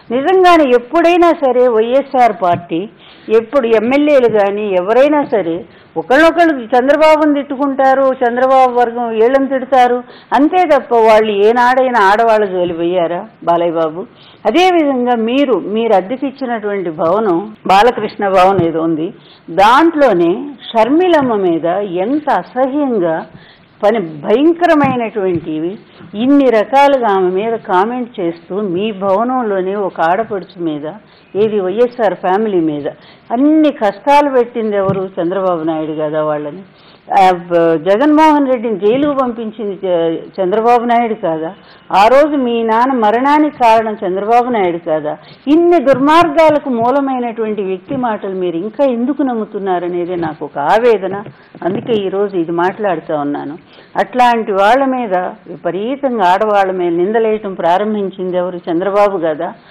నిజంగానే ఎప్పుడైనా సరే వైఎస్ఆర్ పార్టీ ఎప్పుడు ఎమ్మెల్యేలు కానీ ఎవరైనా సరే ఒకళ్ళొకళ్ళు చంద్రబాబుని తిట్టుకుంటారు చంద్రబాబు వర్గం వీళ్ళని తిడతారు అంతే తప్ప వాళ్ళు ఏనాడైనా ఆడవాళ్ళ జోలి పోయారా బాలయ్య బాబు అదేవిధంగా మీరు మీరు అద్దెకిచ్చినటువంటి భవనం బాలకృష్ణ భవన్ ఏదో ఉంది దాంట్లోనే షర్మిలమ్మ మీద ఎంత అసహ్యంగా పని భయంకరమైనటువంటివి ఇన్ని రకాలుగా ఆమె మీద కామెంట్ చేస్తూ మీ భవనంలోనే ఒక ఆడపడుచు మీద ఏది వైఎస్ఆర్ ఫ్యామిలీ మీద అన్ని కష్టాలు పెట్టింది ఎవరు చంద్రబాబు నాయుడు కదా వాళ్ళని ఆ, బ- జగన్మోహన్ రెడ్డిని జైలుకు పంపించింది చ- చంద్రబాబు నాయుడు కాదా ఆ రోజు మీ నాన్న మరణానికి కారణం చంద్రబాబు నాయుడు కాదా ఇన్ని దుర్మార్గాలకు మూలమైనటువంటి వ్యక్తి మాటలు మీరు ఇంకా ఎందుకు నమ్ముతున్నారనేది నాకు ఒక ఆవేదన అందుకే ఈరోజు ఇది మాట్లాడుతూ ఉన్నాను అట్లాంటి వాళ్ళ మీద విపరీతంగా ఆడవాళ్ళ మీద నిందలేయటం ప్రారంభించింది ఎవరు చంద్రబాబు కదా